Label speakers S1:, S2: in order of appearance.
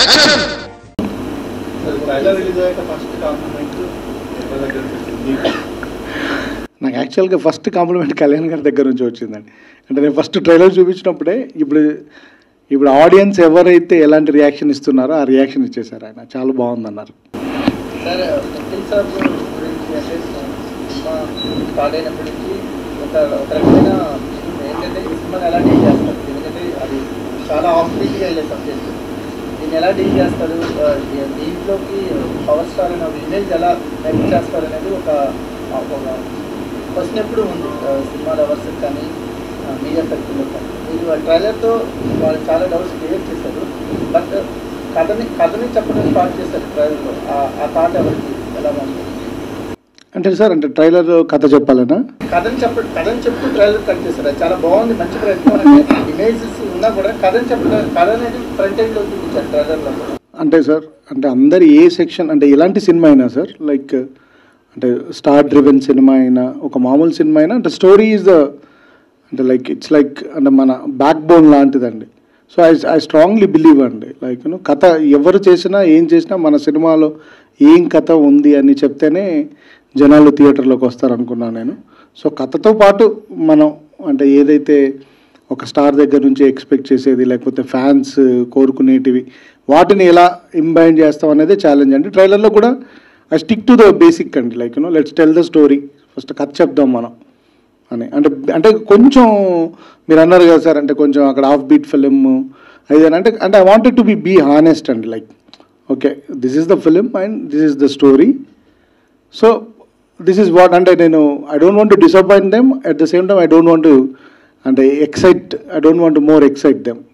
S1: Action
S2: trailer release అయ్యాక first compliment ఎవరి దగ్గర నుంచి వచ్చింది?
S3: నాకు యాక్చువల్గా ఫస్ట్ కాంప్లిమెంట్ కళ్యాణ్ గారి దగ్గర నుంచి వచ్చిందండి అంటే నేను ఫస్ట్ ట్రైలర్ చూపించినప్పుడే ఇప్పుడు ఇప్పుడు ఆడియన్స్ ఎవరైతే ఎలాంటి రియాక్షన్ ఇస్తున్నారో ఆ రియాక్షన్ ఇచ్చేసారు ఆయన చాలా బాగుందన్నారు
S4: సార్ నిఖిల్ సార్ గురించి అంటే సినిమా స్టార్ట్ అయినప్పటి నుంచి ఒక ఒక రకమైన ఏంటంటే ఈ సినిమాని ఎలా డీల్ చేస్తారు ఎందుకంటే అది చాలా ఆఫ్ బీట్గా వెళ్ళే సబ్జెక్ట్ దీన్ని ఎలా డీల్ చేస్తారు ఆ, దీ- దీంట్లోకి పవర్ స్టార్ అనే ఒక ఇమేజ్ ఎలా మెయింటైన్ చేస్తారు అనేది ఒక ఒక క్వశ్చన్ ఎప్పుడు ఉంది ఆ, సినిమా లవర్స్ కానీ మీడియా సర్కిల్లో కానీ మీరు ఆ ట్రైలర్తో వాళ్ళు చాలా డౌట్స్ క్లియర్ చేశారు బట్ కథని కథని చెప్పడం స్టార్ట్ చేశారు ట్రైలర్లో ఆ- ఆ థాట్ ఎవరికి ఎలా ఉంది
S3: అంటే సార్ అంటే ట్రైలర్ కథ చెప్పాలనా
S4: కథని చెప్ప కథని చెప్తూ ట్రైలర్ కట్ చేశారు అది చాలా బాగుంది మంచి ప్రయత్నం అంటే ఇమేజెస్ ఉన్నా కూడా కథని చెప్పడం కథ అనేది ఫ్రంట్ ఎండ్లో చూపించారు ట్రైలర్లో కూడా
S3: అంటే సార్ అంటే అందరు ఏ సెక్షన్ అంటే ఎలాంటి సినిమా అయినా సార్ లైక్ అంటే స్టార్ డ్రివెన్ సినిమా అయినా ఒక మామూలు సినిమా అయినా అంటే స్టోరీ ఈజ్ ద అంటే లైక్ ఇట్స్ లైక్ అంటే మన బ్యాక్ బోన్ లాంటిదండి so I I strongly believe అండి లైక్ యూనో కథ ఎవరు చేసినా ఏం చేసినా మన సినిమాలో ఏం కథ ఉంది అని చెప్తేనే జనాలు థియేటర్లోకి వస్తారనుకున్నాను నేను సో కథతో పాటు మనం అంటే ఏదైతే ఒక స్టార్ దగ్గర నుంచి ఎక్స్పెక్ట్ చేసేది లేకపోతే ఫ్యాన్స్ కోరుకునేటివి వాటిని ఎలా ఇంబైండ్ చేస్తాం అనేది ఛాలెంజ్ అండి ట్రైలర్లో కూడా I stick to the basic అండి like you know let's tell the story first కథ చెప్దాం మనం అని అంటే అంటే కొంచెం మీరు అన్నారు కదా సార్ అంటే కొంచెం అక్కడ ఆఫ్ బీట్ ఫిలిం అదేనా అంటే అంటే I wanted to be be honest అండి like okay this is the film and this is the story so this is what అంటే నేను I don't want to disappoint them at the same time I don't want అంటే excite I don't want more excite them